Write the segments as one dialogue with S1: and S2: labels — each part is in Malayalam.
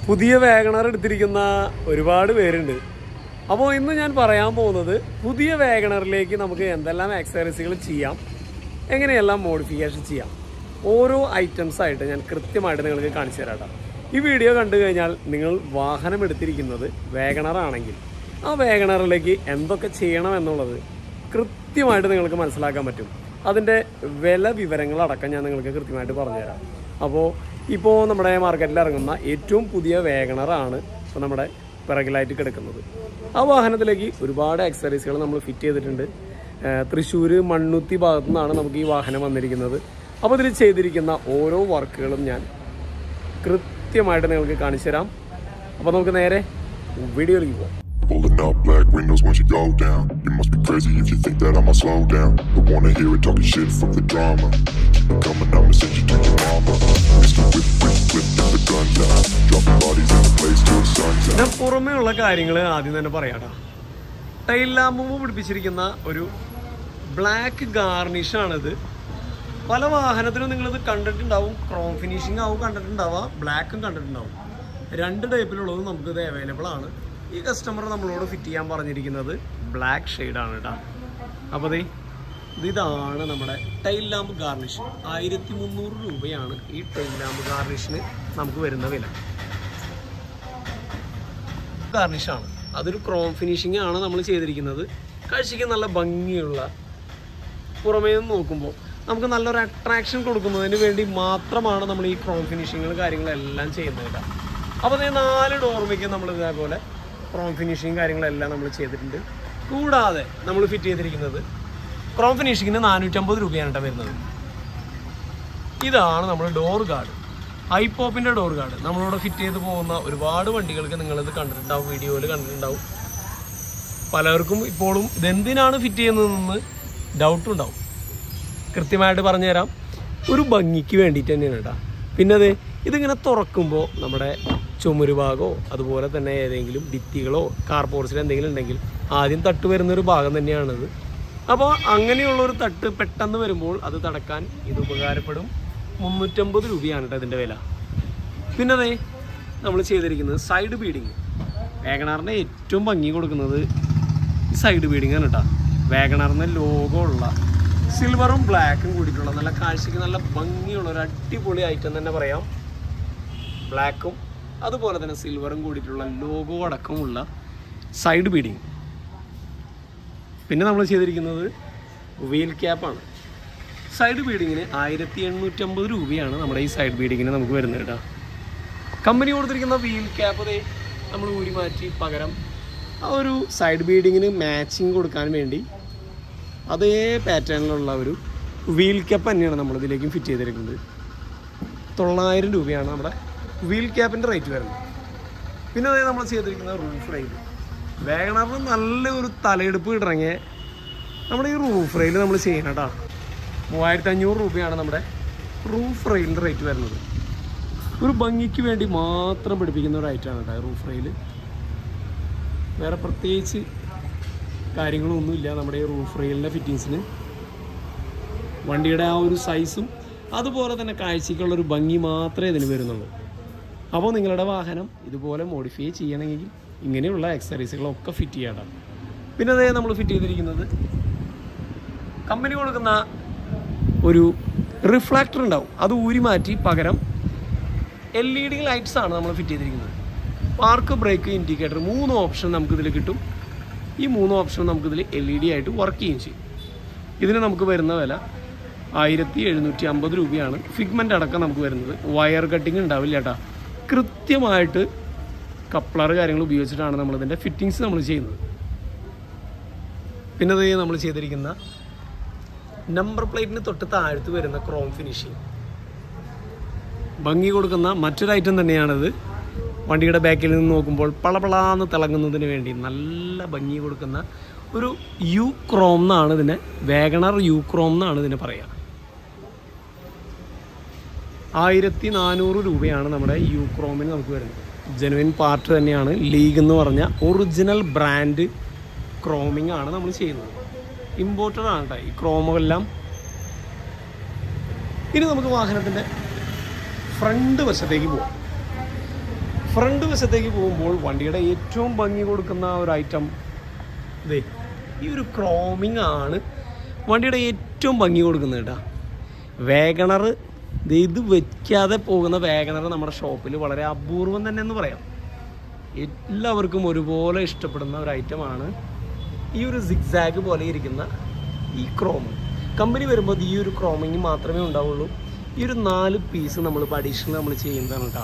S1: പുതിയ വേഗണർ എടുത്തിരിക്കുന്ന ഒരുപാട് പേരുണ്ട് അപ്പോൾ ഇന്ന് ഞാൻ പറയാൻ പോകുന്നത് പുതിയ വേഗണറിലേക്ക് നമുക്ക് എന്തെല്ലാം ആക്സസറീസുകൾ ചെയ്യാം എങ്ങനെയെല്ലാം മോഡിഫിക്കേഷൻ ചെയ്യാം ഓരോ ഐറ്റംസ് ആയിട്ട് ഞാൻ കൃത്യമായിട്ട് നിങ്ങൾക്ക് കാണിച്ചു തരാം ട്ടോ. ഈ വീഡിയോ കണ്ടു കഴിഞ്ഞാൽ നിങ്ങൾ വാഹനം എടുത്തിരിക്കുന്നത് വേഗണർ ആണെങ്കിൽ ആ വേഗണറിലേക്ക് എന്തൊക്കെ ചെയ്യണം എന്നുള്ളത് കൃത്യമായിട്ട് നിങ്ങൾക്ക് മനസ്സിലാക്കാൻ പറ്റും അതിൻ്റെ വില വിവരങ്ങളടക്കം ഞാൻ നിങ്ങൾക്ക് കൃത്യമായിട്ട് പറഞ്ഞുതരാം അപ്പോൾ ഇപ്പോൾ നമ്മുടെ മാർക്കറ്റിൽ ഇറങ്ങുന്ന ഏറ്റവും പുതിയ വേഗണറാണ് ഇപ്പോൾ നമ്മുടെ പിറകിലായിട്ട് കിടക്കുന്നത് ആ വാഹനത്തിലേക്ക് ഒരുപാട് ആക്സസറീസുകൾ നമ്മൾ ഫിറ്റ് ചെയ്തിട്ടുണ്ട് തൃശ്ശൂർ മണ്ണുത്തി ഭാഗത്തു നിന്നാണ് നമുക്ക് ഈ വാഹനം വന്നിരിക്കുന്നത് അപ്പോൾ ഇതിൽ ചെയ്തിരിക്കുന്ന ഓരോ വർക്കുകളും ഞാൻ കൃത്യമായിട്ട് നിങ്ങൾക്ക് കാണിച്ചു തരാം അപ്പോൾ നമുക്ക് നേരെ വീഡിയോയിലേക്ക് പോകാം
S2: Pulling up black windows once you go down. You must be crazy if you think that I'ma slow down. Don't wanna hear it talking shit, fuck the drama. Keep it coming, I'ma send you to your mama. Mr. Whip, whip, whip, get the guns out. Dropping bodies in the place till the sun's out.
S1: ഞാൻ പുറമേ ഉള്ള കാര്യങ്ങൾ ആദ്യം തന്നെ പറയാട്ടാ ടൈൽ ലാമ്പും പിടിപ്പിച്ചിരിക്കുന്ന ഒരു ബ്ലാക്ക് ഗാർണിഷാണിത് പല വാഹനത്തിലും നിങ്ങളിത് കണ്ടിട്ടുണ്ടാവും ക്രോം ഫിനിഷിംഗ് ആവും കണ്ടിട്ടുണ്ടാവുക ബ്ലാക്കും കണ്ടിട്ടുണ്ടാവും രണ്ട് ടൈപ്പിലുള്ളതും നമുക്കിത് അവൈലബിൾ ആണ് ഈ കസ്റ്റമർ നമ്മളോട് ഫിറ്റ് ചെയ്യാൻ പറഞ്ഞിരിക്കുന്നത് ബ്ലാക്ക് ഷെയ്ഡാണ് കേട്ടോ അപ്പോൾ ദേ ഇത് ഇതാണ് നമ്മുടെ ടൈൽ ലാമ്പ് ഗാർണിഷ് ആയിരത്തി മുന്നൂറ് രൂപയാണ് ഈ ടൈൽ ലാമ്പ് ഗാർണിഷിന് നമുക്ക് വരുന്ന വില ഗാർണിഷാണ് അതൊരു ക്രോം ഫിനിഷിംഗ് ആണ് നമ്മൾ ചെയ്തിരിക്കുന്നത് കാഴ്ചയ്ക്ക് നല്ല ഭംഗിയുള്ള പുറമേ നിന്ന് നോക്കുമ്പോൾ നമുക്ക് നല്ലൊരു അട്രാക്ഷൻ കൊടുക്കുന്നതിന് വേണ്ടി മാത്രമാണ് നമ്മൾ ഈ ക്രോം ഫിനിഷിങ്ങുകൾ കാര്യങ്ങളെല്ലാം ചെയ്യുന്നത് കേട്ടോ അപ്പോൾ ഈ നാല് ഡോർമയ്ക്ക് നമ്മൾ ഇതേപോലെ ക്രോം ഫിനിഷിങ് കാര്യങ്ങളെല്ലാം നമ്മൾ ചെയ്തിട്ടുണ്ട് കൂടാതെ നമ്മൾ ഫിറ്റ് ചെയ്തിരിക്കുന്നത് ക്രോം ഫിനിഷിങ്ങിന് നാനൂറ്റമ്പത് രൂപയാണ് കേട്ടോ വരുന്നത് ഇതാണ് നമ്മൾ ഡോർ ഗാർഡ് ഐപോപ്പിൻ്റെ ഡോർ ഗാർഡ് നമ്മളിവിടെ ഫിറ്റ് ചെയ്ത് പോകുന്ന ഒരുപാട് വണ്ടികൾക്ക് നിങ്ങളിത് കണ്ടിട്ടുണ്ടാവും വീഡിയോയിൽ കണ്ടിട്ടുണ്ടാവും പലർക്കും ഇപ്പോഴും ഇതെന്തിനാണ് ഫിറ്റ് ചെയ്യുന്നതെന്ന് ഡൗട്ട് ഉണ്ടാവും കൃത്യമായിട്ട് പറഞ്ഞുതരാം ഒരു ഭംഗിക്ക് വേണ്ടിയിട്ട് തന്നെയാണ് കേട്ടോ പിന്നെ അത് ഇതിങ്ങനെ തുറക്കുമ്പോൾ നമ്മുടെ ചുമര് ഭാഗമോ അതുപോലെ തന്നെ ഏതെങ്കിലും ഭിത്തികളോ കാർപോർട്സിൽ എന്തെങ്കിലും ഉണ്ടെങ്കിൽ ആദ്യം തട്ട് വരുന്നൊരു ഭാഗം തന്നെയാണിത് അപ്പോൾ അങ്ങനെയുള്ളൊരു തട്ട് പെട്ടെന്ന് വരുമ്പോൾ അത് തടക്കാൻ ഇത് ഉപകാരപ്പെടും മുന്നൂറ്റമ്പത് രൂപയാണ് കേട്ടോ ഇതിൻ്റെ വില പിന്നെ അതെ നമ്മൾ ചെയ്തിരിക്കുന്നത് സൈഡ് ബീഡിങ് വേഗണറിൻ്റെ ഏറ്റവും ഭംഗി കൊടുക്കുന്നത് ഈ സൈഡ് ബീഡിങ് ആണ് കേട്ടോ വേഗണറിൻ്റെ ലോഗോ ഉള്ള സിൽവറും ബ്ലാക്കും കൂടിയിട്ടുള്ള നല്ല കാഴ്ചയ്ക്ക് നല്ല ഭംഗിയുള്ള ഒരു അടിപൊളി ഐറ്റം തന്നെ പറയാം ബ്ലാക്കും അതുപോലെ തന്നെ സിൽവറും കൂടിയിട്ടുള്ള ലോഗോ അടക്കമുള്ള സൈഡ് ബീഡിങ് പിന്നെ നമ്മൾ ചെയ്തിരിക്കുന്നത് വീൽ ക്യാപ്പാണ് സൈഡ് ബീഡിങ്ങിന് ആയിരത്തി എണ്ണൂറ്റമ്പത് രൂപയാണ് നമ്മുടെ ഈ സൈഡ് ബീഡിങ്ങിന് നമുക്ക് വരുന്നത് കേട്ടോ കമ്പനി കൊടുത്തിരിക്കുന്ന വീൽ ക്യാപ്പ് ദേ നമ്മൾ ഊരി മാറ്റി പകരം ആ ഒരു സൈഡ് ബീഡിങ്ങിന് മാച്ചിങ് കൊടുക്കാൻ വേണ്ടി അതേ പാറ്റേണിലുള്ള ഒരു വീൽ ക്യാപ്പ് തന്നെയാണ് നമ്മൾ ഇതിലേക്കും ഫിറ്റ് ചെയ്തിരിക്കുന്നത് തൊള്ളായിരം രൂപയാണ് നമ്മുടെ വീൽ ക്യാപ്പിൻ്റെ റേറ്റ് വരുന്നത് പിന്നെ അതേ നമ്മൾ ചെയ്തിരിക്കുന്നത് റൂഫ് റെയിൽ വേഗണറിന് നല്ല ഒരു തലയെടുപ്പ് കിട്ടണമെങ്കിൽ നമ്മുടെ ഈ റൂഫ് റെയിൽ നമ്മൾ ചെയ്യണം കേട്ടോ മൂവായിരത്തി അഞ്ഞൂറ് രൂപയാണ് നമ്മുടെ റൂഫ് റെയിലിൻ്റെ റേറ്റ് വരുന്നത് ഒരു ഭംഗിക്ക് വേണ്ടി മാത്രം പിടിപ്പിക്കുന്ന ഒരു ഐറ്റമാണ് കേട്ടോ റൂഫ് റെയിൽ വേറെ പ്രത്യേകിച്ച് കാര്യങ്ങളൊന്നുമില്ല നമ്മുടെ ഈ റൂഫ് റെയിലിൻ്റെ ഫിറ്റിങ്സിന് വണ്ടിയുടെ ആ ഒരു സൈസും അതുപോലെ തന്നെ കാഴ്ചയ്ക്കുള്ളൊരു ഭംഗി മാത്രമേ ഇതിന് വരുന്നുള്ളൂ അപ്പോൾ നിങ്ങളുടെ വാഹനം ഇതുപോലെ മോഡിഫൈ ചെയ്യണമെങ്കിൽ ഇങ്ങനെയുള്ള ആക്സസറീസുകളൊക്കെ ഫിറ്റ് ചെയ്യണം പിന്നെ അതേ നമ്മൾ ഫിറ്റ് ചെയ്തിരിക്കുന്നത് കമ്പനി കൊടുക്കുന്ന ഒരു റിഫ്ലാക്ടർ ഉണ്ടാവും അത് ഊരി മാറ്റി പകരം എൽ ഇ ഡി ലൈറ്റ്സ് ആണ് നമ്മൾ ഫിറ്റ് ചെയ്തിരിക്കുന്നത് പാർക്ക് ബ്രേക്ക് ഇൻഡിക്കേറ്റർ മൂന്ന് ഓപ്ഷൻ നമുക്കിതിൽ കിട്ടും ഈ മൂന്ന് ഓപ്ഷൻ നമുക്കിതിൽ എൽ ഇ ഡി ആയിട്ട് വർക്ക് ചെയ്യുകയും ചെയ്യും ഇതിന് നമുക്ക് വരുന്ന വില ആയിരത്തി എഴുന്നൂറ്റി അമ്പത് രൂപയാണ് ഫിഗ്മെൻ്റ് അടക്കം നമുക്ക് വരുന്നത് വയർ കട്ടിങ് ഉണ്ടാവില്ല കേട്ടോ കൃത്യമായിട്ട് കപ്ലർ കാര്യങ്ങൾ ഉപയോഗിച്ചിട്ടാണ് നമ്മളിതിൻ്റെ ഫിറ്റിങ്സ് നമ്മൾ ചെയ്യുന്നത് പിന്നെ ഇത് നമ്മൾ ചെയ്തിരിക്കുന്ന നമ്പർ പ്ലേറ്റിന് തൊട്ട് താഴത്ത് വരുന്ന ക്രോം ഫിനിഷിങ് ഭംഗി കൊടുക്കുന്ന മറ്റൊരു ഐറ്റം തന്നെയാണിത് വണ്ടിയുടെ ബാക്കിൽ നിന്ന് നോക്കുമ്പോൾ പളപളാന്ന് തിളങ്ങുന്നതിന് വേണ്ടി നല്ല ഭംഗി കൊടുക്കുന്ന ഒരു യു ക്രോം എന്നാണ് ഇതിനെ വേഗണർ യു ക്രോം എന്നാണ് ഇതിനെ പറയുക ആയിരത്തി നാനൂറ് രൂപയാണ് നമ്മുടെ യു ക്രോമിന് നമുക്ക് വരുന്നത് ജെനുവിൻ പാർട്ട് തന്നെയാണ് ലീഗ് എന്ന് പറഞ്ഞ ഒറിജിനൽ ബ്രാൻഡ് ക്രോമിംഗ് ആണ് നമ്മൾ ചെയ്യുന്നത് ഇമ്പോർട്ടഡ് ആണ് കേട്ടോ ഈ ക്രോമെല്ലാം ഇനി നമുക്ക് വാഹനത്തിൻ്റെ ഫ്രണ്ട് വശത്തേക്ക് പോവാം ഫ്രണ്ട് വശത്തേക്ക് പോകുമ്പോൾ വണ്ടിയുടെ ഏറ്റവും ഭംഗി കൊടുക്കുന്ന ഒരു ഐറ്റം ഇതേ ഈ ഒരു ക്രോമിംഗ് ആണ് വണ്ടിയുടെ ഏറ്റവും ഭംഗി കൊടുക്കുന്നത് കേട്ടോ വേഗണർ ഇത് വെക്കാതെ പോകുന്ന വേഗണർ നമ്മുടെ ഷോപ്പിൽ വളരെ അപൂർവം തന്നെ എന്ന് പറയാം എല്ലാവർക്കും ഒരുപോലെ ഇഷ്ടപ്പെടുന്ന ഒരു ഐറ്റമാണ് ഈ ഒരു സിഗ്സാഗ് പോലെ ഇരിക്കുന്ന ഈ ക്രോം കമ്പനി വരുമ്പോൾ ഈ ഒരു ക്രോമിങ് മാത്രമേ ഉണ്ടാവുള്ളൂ ഈ ഒരു നാല് പീസ് നമ്മൾ അഡീഷണൽ നമ്മൾ ചെയ്യുന്നതാണ് കേട്ടോ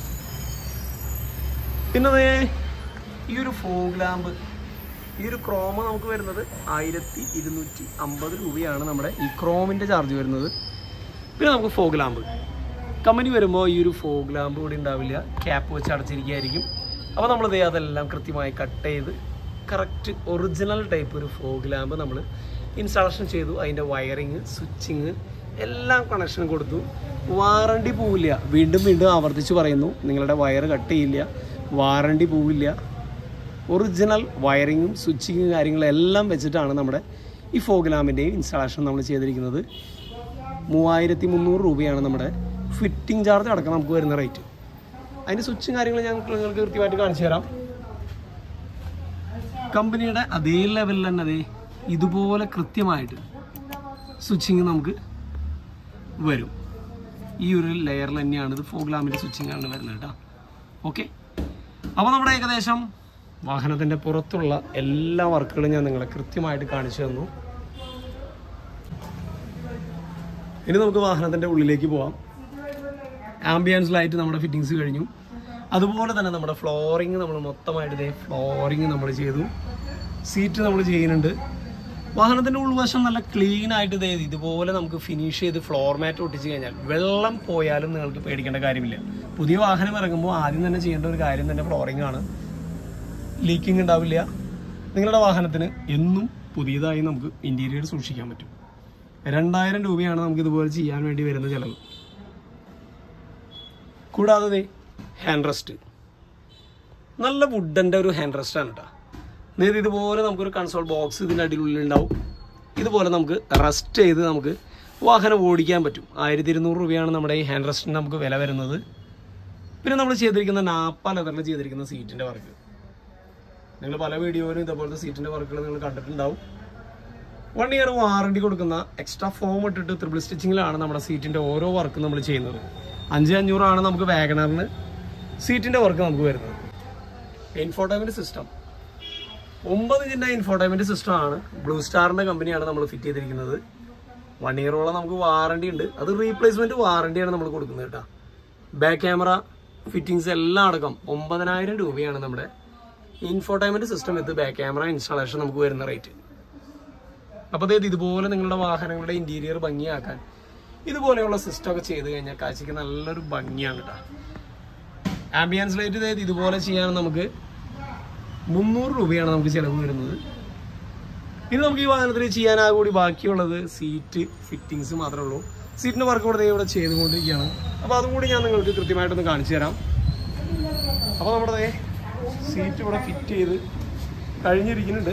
S1: പിന്നെ ദേ ഈ ഒരു ഫോഗ് ലാമ്പ് ഈ ഒരു ക്രോമ നമുക്ക് വരുന്നത് ആയിരത്തി ഇരുന്നൂറ്റി അമ്പത് രൂപയാണ് നമ്മുടെ ഈ ക്രോമിൻ്റെ ചാർജ് വരുന്നത് പിന്നെ നമുക്ക് ഫോഗ് ലാമ്പ് കമ്പനി വരുമ്പോൾ ഈ ഒരു ഫോഗ് ലാമ്പ് ഇവിടെ ഉണ്ടാവില്ല ക്യാപ്പ് വെച്ച് അടച്ചിരിക്കുകയായിരിക്കും അപ്പോൾ നമ്മൾ ദേ അതെല്ലാം കൃത്യമായി കട്ട് ചെയ്ത് കറക്റ്റ് ഒറിജിനൽ ടൈപ്പ് ഒരു ഫോഗ് ലാമ്പ് നമ്മൾ ഇൻസ്റ്റാളേഷൻ ചെയ്തു അതിൻ്റെ വയറിങ് സ്വിച്ചിങ് എല്ലാം കണക്ഷൻ കൊടുത്തു വാറണ്ടി പോവില്ല വീണ്ടും വീണ്ടും ആവർത്തിച്ച് പറയുന്നു നിങ്ങളുടെ വയർ കട്ട് ചെയ്യില്ല വാറണ്ടി പോവില്ല ഒറിജിനൽ വയറിങ്ങും സ്വിച്ചിങ്ങും കാര്യങ്ങളും എല്ലാം വെച്ചിട്ടാണ് നമ്മുടെ ഈ ഫോഗ് ലാമ്പിൻ്റെയും ഇൻസ്റ്റാളേഷൻ നമ്മൾ ചെയ്തിരിക്കുന്നത് മൂവായിരത്തി മുന്നൂറ് രൂപയാണ് നമ്മുടെ ഫിറ്റിംഗ് ചാർജ് അടക്കം നമുക്ക് വരുന്ന റേറ്റ് അതിൻ്റെ സ്വിച്ചും കാര്യങ്ങളും ഞാൻ നിങ്ങൾക്ക് കൃത്യമായിട്ട് കാണിച്ചു തരാം കമ്പനിയുടെ അതേ ലെവലിൽ തന്നെ അതേ ഇതുപോലെ കൃത്യമായിട്ട് സ്വിച്ചിങ് നമുക്ക് വരും ഈ ഒരു ലെയറിൽ തന്നെയാണ് ഇത് ഫോഗ് ലാമ്പിൻ്റെ സ്വിച്ചിങ് ആണ് വരുന്നത് കേട്ടോ ഓക്കെ അപ്പോൾ നമ്മുടെ ഏകദേശം വാഹനത്തിൻ്റെ പുറത്തുള്ള എല്ലാ വർക്കുകളും ഞാൻ നിങ്ങളെ കൃത്യമായിട്ട് കാണിച്ചു തന്നു ഇനി നമുക്ക് വാഹനത്തിൻ്റെ ഉള്ളിലേക്ക് പോവാം ആംബിയൻസ് ലൈറ്റ് നമ്മുടെ ഫിറ്റിങ്സ് കഴിഞ്ഞു അതുപോലെ തന്നെ നമ്മുടെ ഫ്ലോറിങ് നമ്മൾ മൊത്തമായിട്ട് ഇതേ ഫ്ലോറിങ് നമ്മൾ ചെയ്തു സീറ്റ് നമ്മൾ ചെയ്യുന്നുണ്ട് വാഹനത്തിൻ്റെ ഉൾവശം നല്ല ക്ലീൻ ആയിട്ട് ഇതേ ഇതുപോലെ നമുക്ക് ഫിനിഷ് ചെയ്ത് ഫ്ലോർ മാറ്റ് ഒട്ടിച്ച് കഴിഞ്ഞാൽ വെള്ളം പോയാലും നിങ്ങൾക്ക് പേടിക്കേണ്ട കാര്യമില്ല പുതിയ വാഹനം ഇറങ്ങുമ്പോൾ ആദ്യം തന്നെ ചെയ്യേണ്ട ഒരു കാര്യം തന്നെ ഫ്ലോറിംഗ് ആണ് ലീക്കിംഗ് ഉണ്ടാവില്ല നിങ്ങളുടെ വാഹനത്തിന് എന്നും പുതിയതായി നമുക്ക് ഇൻറ്റീരിയർ സൂക്ഷിക്കാൻ പറ്റും രണ്ടായിരം രൂപയാണ് നമുക്ക് ഇതുപോലെ ചെയ്യാൻ വേണ്ടി വരുന്ന ചിലവ് കൂടാതെ ദേ ഹാൻഡ് റെസ്റ്റ് നല്ല വുഡൻ്റെ ഒരു ഹാൻഡ് റെസ്റ്റ് ആണ് കേട്ടോ നേരെ ഇതുപോലെ നമുക്കൊരു കൺസോൾ ബോക്സ് ഇതിൻ്റെ അടിയിലുള്ളിൽ ഉണ്ടാവും ഇതുപോലെ നമുക്ക് റെസ്റ്റ് ചെയ്ത് നമുക്ക് വാഹനം ഓടിക്കാൻ പറ്റും ആയിരത്തി ഇരുന്നൂറ് രൂപയാണ് നമ്മുടെ ഈ ഹാൻഡ് റെസ്റ്റിന് നമുക്ക് വില വരുന്നത് പിന്നെ നമ്മൾ ചെയ്തിരിക്കുന്ന നാപ്പ ലെതറിൽ ചെയ്തിരിക്കുന്ന സീറ്റിൻ്റെ വർക്ക് നിങ്ങൾ പല വീഡിയോയിലും ഇതേപോലത്തെ സീറ്റിൻ്റെ വർക്കുകൾ നിങ്ങൾ കണ്ടിട്ടുണ്ടാവും വൺ ഇയർ വാറണ്ടി കൊടുക്കുന്ന എക്സ്ട്രാ ഫോം ഇട്ടിട്ട് ത്രിബിൾ സ്റ്റിച്ചിങ്ങിലാണ് നമ്മുടെ സീറ്റിൻ്റെ ഓരോ വർക്കും നമ്മൾ ചെയ്യുന്നത് അഞ്ച് അഞ്ഞൂറാണ് നമുക്ക് വാഗണറിന് സീറ്റിൻ്റെ വർക്ക് നമുക്ക് വരുന്നത് ഇൻഫോർട്ടൈൻമെൻറ്റ് സിസ്റ്റം ഒമ്പത് ഇഞ്ചിൻ്റെ ഇൻഫോർട്ടൈൻമെൻറ്റ് സിസ്റ്റം ആണ് ബ്ലൂ സ്റ്റാറിൻ്റെ കമ്പനിയാണ് നമ്മൾ ഫിറ്റ് ചെയ്തിരിക്കുന്നത് വൺ ഇയറോളം നമുക്ക് വാറണ്ടി ഉണ്ട് അത് റീപ്ലേസ്മെൻറ്റ് വാറണ്ടിയാണ് നമ്മൾ കൊടുക്കുന്നത് കേട്ടോ ബാക്ക് ക്യാമറ ഫിറ്റിങ്സ് എല്ലാം അടക്കം ഒമ്പതിനായിരം രൂപയാണ് നമ്മുടെ infotainment system with back camera installation നമുക്ക് വരുന്ന റേറ്റ് അപ്പോൾ അതായത് ഇതുപോലെ നിങ്ങളുടെ വാഹനങ്ങളുടെ ഇന്റീരിയർ ഭംഗിയാക്കാൻ ഇതുപോലെയുള്ള സിസ്റ്റം ഒക്കെ ചെയ്ത് കഴിഞ്ഞാൽ കാഴ്ചക്ക് നല്ലൊരു ഭംഗിയാണ് കേട്ടോ ആംബിയൻസ് ലൈറ്റ് അതായത് ഇതുപോലെ ചെയ്യാൻ നമുക്ക് മുന്നൂറ് രൂപയാണ് നമുക്ക് ചിലവ് വരുന്നത് ഇനി നമുക്ക് ഈ വാഹനത്തിൽ ചെയ്യാനാ കൂടി ബാക്കിയുള്ളത് സീറ്റ് ഫിറ്റിങ്സ് മാത്രമേ ഉള്ളൂ സീറ്റിന്റെ വർക്ക് ഇവിടെ ദേ ഇവിടെ ചെയ്തുകൊണ്ടിരിക്കുകയാണ് അപ്പോൾ അതും കൂടി ഞാൻ നിങ്ങൾക്ക് കൃത്യമായിട്ടൊന്ന് കാണിച്ചു തരാം അപ്പോൾ നമ്മുടെ ദേ സീറ്റ് ഇവിടെ ഫിറ്റ് ചെയ്ത് കഴിഞ്ഞിരിക്കുന്നുണ്ട്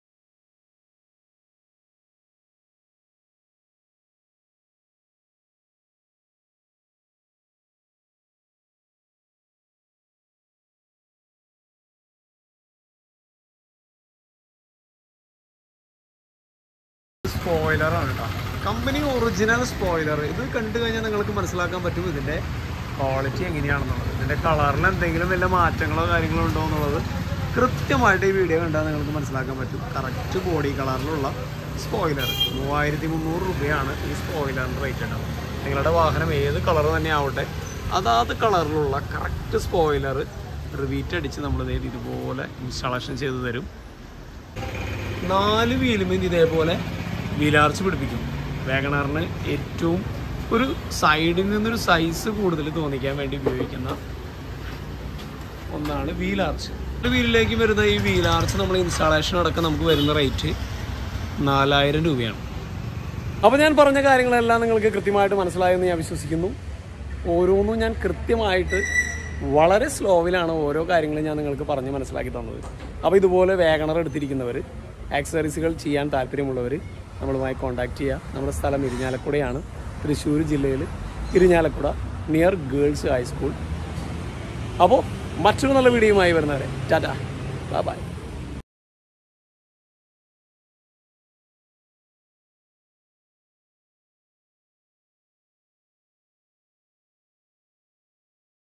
S1: സ്പോയിലറാണ് കേട്ടോ കമ്പനി ഒറിജിനൽ സ്പോയിലർ ഇത് കണ്ടു കഴിഞ്ഞാൽ നിങ്ങൾക്ക് മനസ്സിലാക്കാൻ പറ്റും ഇതിന്റെ ക്വാളിറ്റി എങ്ങനെയാണെന്നുള്ളത് ഇതിന്റെ കളറിൽ എന്തെങ്കിലും വല്ല മാറ്റങ്ങളോ കാര്യങ്ങളോ ഉണ്ടോ എന്നുള്ളത് കൃത്യമായിട്ട് ഈ വീഡിയോ കണ്ടാൽ നിങ്ങൾക്ക് മനസ്സിലാക്കാൻ പറ്റും കറക്റ്റ് ബോഡി കളറിലുള്ള സ്പോയിലർ മൂവായിരത്തി മുന്നൂറ് രൂപയാണ് ഈ സ്പോയിലറിൻ്റെ റേറ്റ് ഉണ്ടാവും നിങ്ങളുടെ വാഹനം ഏത് കളർ തന്നെ ആവട്ടെ അതാത് കളറിലുള്ള കറക്റ്റ് സ്പോയിലർ റിവീറ്റ് അടിച്ച് നമ്മൾ ഇതുപോലെ ഇൻസ്റ്റാളേഷൻ ചെയ്ത് തരും നാല് വീലുമേൽ ഇതേപോലെ വീലാർച്ച് പിടിപ്പിക്കും വാഗണറിന് ഏറ്റവും ഒരു സൈഡിൽ നിന്നൊരു സൈസ് കൂടുതൽ തോന്നിക്കാൻ വേണ്ടി ഉപയോഗിക്കുന്ന ഒന്നാണ് വീലാർച്ച് ഒരു വീലിലേക്ക് വരുന്ന ഈ വീലാർച്ച് നമ്മൾ ഇൻസ്റ്റാളേഷൻ അടക്കം നമുക്ക് വരുന്ന റേറ്റ് നാലായിരം രൂപയാണ് അപ്പോൾ ഞാൻ പറഞ്ഞ കാര്യങ്ങളെല്ലാം നിങ്ങൾക്ക് കൃത്യമായിട്ട് മനസ്സിലായെന്ന് ഞാൻ വിശ്വസിക്കുന്നു ഓരോന്നും ഞാൻ കൃത്യമായിട്ട് വളരെ സ്ലോവിലാണ് ഓരോ കാര്യങ്ങളും ഞാൻ നിങ്ങൾക്ക് പറഞ്ഞ് മനസ്സിലാക്കി തന്നത് അപ്പോൾ ഇതുപോലെ വേഗണർ എടുത്തിരിക്കുന്നവർ ആക്സസറീസുകൾ ചെയ്യാൻ താല്പര്യമുള്ളവർ നമ്മളുമായി കോൺടാക്റ്റ് ചെയ്യുക നമ്മുടെ സ്ഥലം ഇരിഞ്ഞാലക്കുടയാണ് തൃശ്ശൂർ ജില്ലയിൽ ഇരിഞ്ഞാലക്കുട നിയർ ഗേൾസ് ഹൈസ്കൂൾ അപ്പോൾ മറ്റൊരു നല്ല വീഡിയോയുമായി വരുന്നവരെ ടാറ്റ ബൈ